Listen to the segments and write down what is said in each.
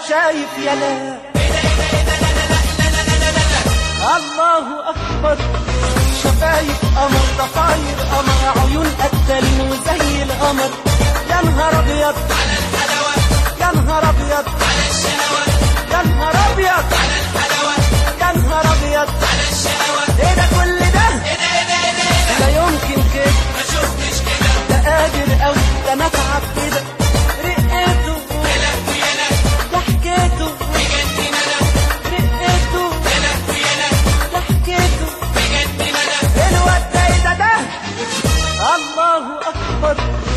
شايف يا لا الله اكبر شفايف قمر ضفاير قمر عيون قتالين وزي القمر يا نهار ابيض يا نهار ابيض يا نهار ابيض يا نهار ابيض ايه ده كل ده لا يمكن كده ده قادر قوي ده انا اتعب كده رقته ضحكته رقته ضحكته الواد ده ايه ده ده الله اكبر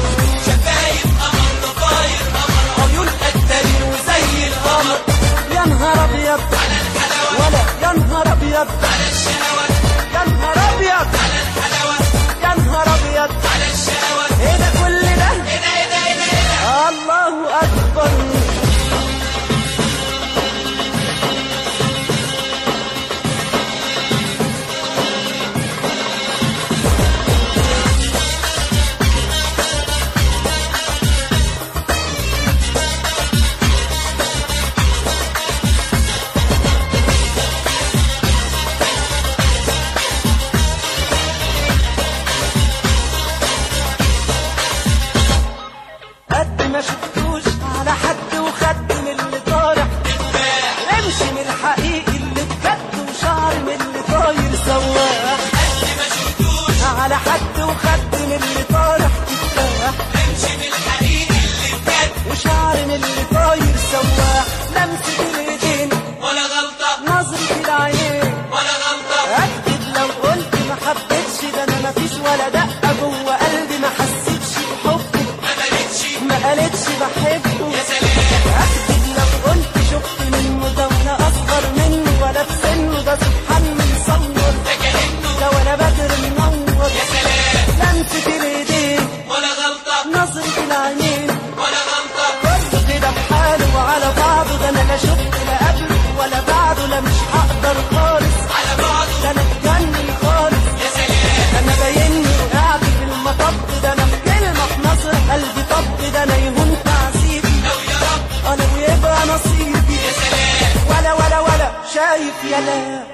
عيون قتالين وزي القمر يا نهار ابيض ولا يا نهار ابيض يا نهار ابيض يا نهار ابيض ايه ده كل ده الله اكبر قد ما شفتوش على حد وخد من اللي طالع امشي من الحقيقي اللي بجد وشعر من اللي طاير سواح على حد وخد من اللي طالع تفاح وشعر من اللي طاير سواح لمسة الايدين ولا غلطة نظرة العينين ولا غلطة أكد لو قلت ما حبيتش ده أنا مفيش ولا دقة جوه قلبي ما حسيتش بحبك ما بلتش ما قالتش بحبه يا سلام أكد لو قلت شفت منه ده وأنا أصغر منه ولا في سنه ده سبحان مصور ده كأنه ده ولا بدر منور يا سلام لمسة الإيدين ولا غلطة نظرة العينين ولا غلطة كله كده بحاله وعلى بعضه ده أنا لا شفت لا قبله ولا بعده لا مش هقدر خالص على بعضه ده أنا اتجنن خالص يا سلام انا باينني وقعت في المطب ده انا في كلمه في نظر قلبي طب ده انا يهون تعذيبي لو يا رب انا ويبقى نصيبي يا سلام ولا ولا ولا شايف يا لا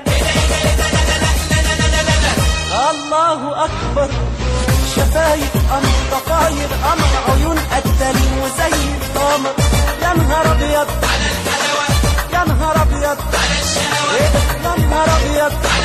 الله اكبر شفايف قمر ضفاير قمر عيون قتالين وزي القمر يا نهار ابيض على الحلاوة يا نهار ابيض على الشهوة ايه ده يا نهار ابيض